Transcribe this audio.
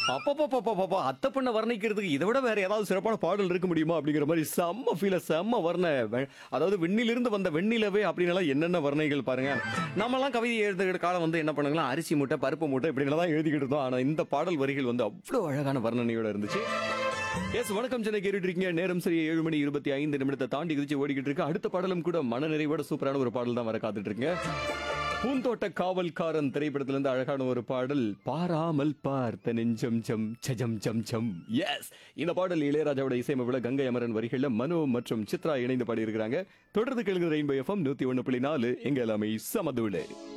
அப்பப்பப்பப்பப்பா அத்தை பண்ண வர்ணிக்கிறதுக்கு இதை விட வேற ஏதாவது சிறப்பான பாடல் இருக்க முடியுமா அப்படிங்கிற மாதிரி செம்ம ஃபீல செம்ம வர்ண வெ- அதாவது வெண்ணிலிருந்து வந்த வெண்ணிலவே அப்படின்னால என்னென்ன வர்ணைகள் பாருங்க நம்மலாம் கவிதை எழுதுகிற காலம் வந்து என்ன பண்ணுங்களா அரிசி மூட்டை பருப்பு மூட்டை இப்படி தான் எழுதிக்கிட்டு இருந்தோம் ஆனா இந்த பாடல் வரிகள் வந்து அவ்வளோ அழகான வர்ணனையோட இருந்துச்சு எஸ் வணக்கம் சென்னை கேட்டுட்டு இருக்கீங்க நேரம் சரி ஏழு மணி இருபத்தி ஐந்து நிமிடத்தை தாண்டி குதிச்சு ஓடிக்கிட்டு இருக்கு அடுத்த பாடலும் கூட மனநிறைவோட சூப்பரான ஒரு பாடல் தான் வர காத்துட்டு இருக்கீங்க பூந்தோட்ட காவல்காரன் திரைப்படத்திலிருந்து அழகான ஒரு பாடல் பாராமல் பார்த்த நெஞ்சம் ஜம் சஜம் ஜம் ஜம் எஸ் இந்த பாடல் இளையராஜாவோட இசையமைப்புல கங்கை அமரன் வரிகள்ல மனோ மற்றும் சித்ரா இணைந்து பாடியிருக்கிறாங்க தொடர்ந்து கேளுங்க ரெயின்போ எஃப்எம் நூத்தி ஒண்ணு புள்ளி நாலு எங்க எல்லாமே சமதுளே